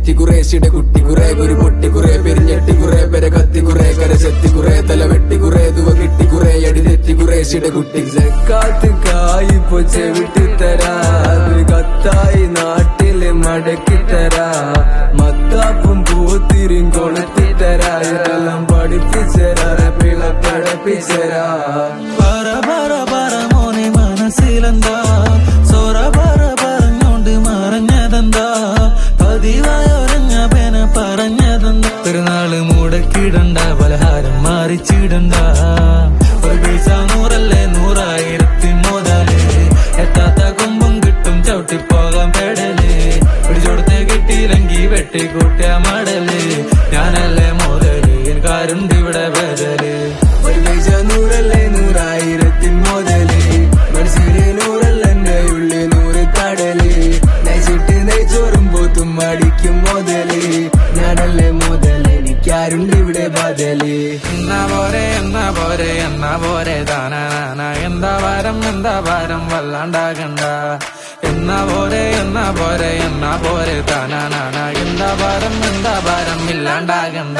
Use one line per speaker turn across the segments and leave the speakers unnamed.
തെറ്റി കുറേശിയുടെ കുട്ടി കുറെ കുരു പൊട്ടി കുറെ പെരിഞ്ഞെട്ടി കുറെ പെര കത്തി കുറെ കരശെത്തി കുറെ തല വെട്ടി കുറെ ദുവ കിട്ടി കുറെ അടി തെറ്റി കുറേശിയുടെ കുട്ടി കാത്ത് കായിപ്പോ ചെവിട്ടി തരാ അത് കത്തായി നാട്ടില് മടക്കി തരാ മത്താപ്പും പൂത്തിരിയും കൊളുത്തി തരാ ഇതെല്ലാം പഠിപ്പിച്ചരാ പിള പഠിപ്പിച്ചരാ
പറ പറ പറ മോനെ മനസ്സിലെന്താ സൊറ പറ പറഞ്ഞോണ്ട് മറഞ്ഞതെന്താ പതിവായൊരഞ്ഞ പേന പറഞ്ഞതെന്താ പെരുന്നാള് മുടക്കിടണ്ട പലഹാരം മാറിച്ചിടണ്ട ഒരു പൈസ നൂറല്ലേ നൂറായിരത്തി മുതല് എത്താത്ത കൊമ്പും കിട്ടും ചവിട്ടിപ്പോകാൻ പെടല് പിടിച്ചോടത്തെ കിട്ടിയില്ലെങ്കി വെട്ടിക്കൂട്ടിയ മടല് ഞാനല്ലേ മുതല് എനിക്കാരുണ്ട് ഇവിടെ ബദല്
ഒരു പൈസ നൂറല്ലേ നൂറായിരത്തിൻ മുതല് മനസ്സിലെ നൂറല്ല എന്റെ ഉള്ളിൽ നൂറ് കടല് നയിച്ചിട്ട് നെയ്ച്ചോറും പോത്തും അടിക്കും മുതല് ഞാനല്ലേ മുതല് എനിക്കാരുണ്ട് ഇവിടെ ബദല്
എന്നാ പോരെ എന്നാ പോരെ എന്നാ പോരെ താനാന എന്താ വാരം എന്താ വാരം വല്ലാണ്ടാകണ്ട എന്നാ പോരെ എന്നാ പോരെ എന്നാ പോരെ താനാന എന്താ വാരം എന്താ വാരം ഇല്ലാണ്ടാകണ്ട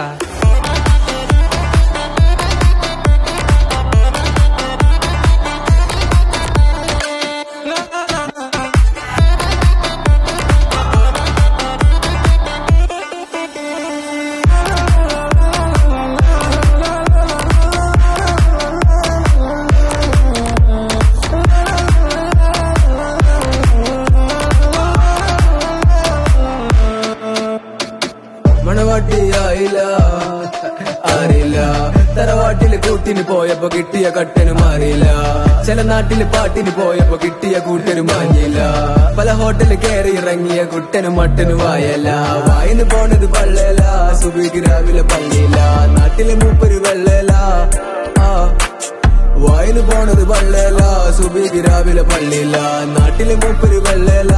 മണവാട്ടിയായില്ല അറിയില്ല തറവാട്ടില് കൂട്ടിന് പോയപ്പോ കിട്ടിയ കട്ടനും അറിയില്ല ചില നാട്ടില് പാട്ടിന് പോയപ്പോ കിട്ടിയ കൂട്ടനും മാഞ്ഞില്ല പല ഹോട്ടലിൽ കയറി ഇറങ്ങിയ കുട്ടനും മട്ടനും വായല്ല വായിന്ന് പോണത് പള്ളല സുബിക്ക് രാവിലെ പള്ളിയില്ല നാട്ടിലെ മൂപ്പര് വെള്ളല ആ വായിന്ന് പോണത് പള്ളല സുബിക്ക് രാവിലെ പള്ളിയില്ല നാട്ടിലെ മൂപ്പര് വെള്ളല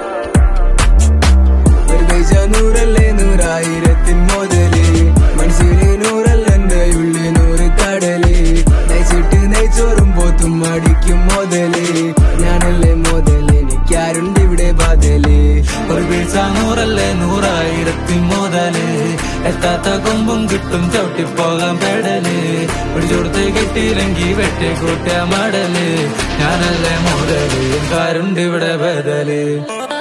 ഒരു പൈസ നൂറല്ലേ നൂറായിരത്തിൻ മുതല് മനസ്സിലെ നൂറല്ല എന്റെ ഉള്ളിൽ നൂറ് കടല് നയിച്ചിട്ട് നെയ്ച്ചോറും പോത്തും അടിക്കും മുതല് ഞാനല്ലേ മുതല് എനിക്കാരുണ്ട് ഇവിടെ ബദല്
ഒരു പൈസ നൂറല്ലേ നൂറായിരത്തി മുതല് എത്താത്ത കൊമ്പും കിട്ടും ചവിട്ടിപ്പോകാൻ പെടല് പിടിച്ചോടത്ത് കിട്ടിയില്ലെങ്കി വെട്ടിക്കൂട്ടിയ മടല് ഞാനല്ലേ മുതല് കാരുണ്ട് ഇവിടെ ബദല്